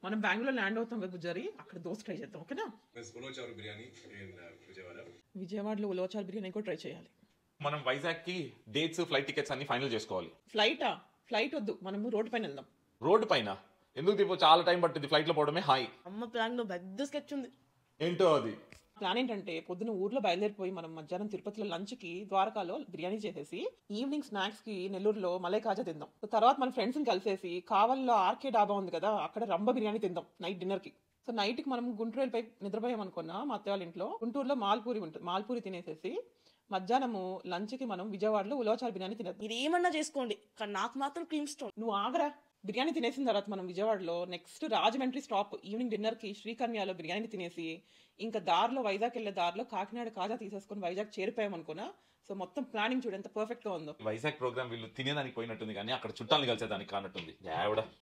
మనం బెంగళూరు ల్యాండ్ అవుతాం కదా గుజ్జారి అక్కడ దోశ ట్రై చేద్దాం ఓకేనా Miss Ulocharu biryani in uh, Vijayawada. విజయవాడలో ఉలవచారు బిర్యానీ కూడా ట్రై చేయాలి మనం వైజాగ్ కి డేట్స్ ఫ్లైట్ టికెట్స్ అన్ని ఫైనల్ చేసుకోవాలి ఫ్లైటా ఫ్లైట్ వద్దు మనము రోడ్డు పైన వెళ్దాం రోడ్డు పైన ఎందుకు దీపో చాలా టైం పట్టింది ఫ్లైట్ లో పోవడమే హాయ్ అమ్మ ప్లాన్ లో పెద్ద స్కెచ్ ఉంది ఏంటో అది ప్లాన్ ఏంటంటే పొద్దున ఊర్లో బయలుదేరిపోయి మనం మధ్యాహ్నం తిరుపతిలో లంచ్ కి ద్వారకాలో బిర్యానీ చేసేసి ఈవినింగ్ స్నాక్స్ కి నెల్లూరులో మలై కాజా తిందాం సో తర్వాత మన ఫ్రెండ్స్ ని కలిసేసి కావల్లో ఆర్కే డాబా ఉంది కదా అక్కడ రంబ బిర్యానీ తిందాం నైట్ డిన్నర్ కి సో నైట్ కి మనం గుంటూరు వెళ్ళిపోయి నిద్రపోయాం అనుకున్నా మా అత్త వాళ్ళ ఇంట్లో గుంటూరులో మాల్పూరి ఉంటుంది మాల్పూరి తినేసేసి మధ్యాహ్నము లంచ్ కి మనం విజయవాడలో ఉలవచారు బిర్యానీ తినేద్దాం మీరు ఏమన్నా చేసుకోండి కానీ నాకు మాత్రం క్రీమ్ స్టోన్ నువ్వు ఆగరా బిర్యానీ తినేసిన తర్వాత మనం విజయవాడలో next Rajahmundry stop evening dinner కి శ్రీకన్యాలో బిర్యానీ తినేసి ఇంకా దారిలో వైజాగ్ వెళ్ళే దారిలో కాకినాడ కాజా తీసేసుకొని వైజాగ్ చేరిపోయాం అనుకున్నా సో మొత్తం ప్లానింగ్ చూడు ఎంత పర్ఫెక్ట్ గా ఉందో వైజాగ్ ప్రోగ్రామ్ వీళ్ళు తినేదానికి పోయినట్టుంది కానీ అక్కడ చుట్టాలని కలిసేదానికి కానట్టుంది యావిడ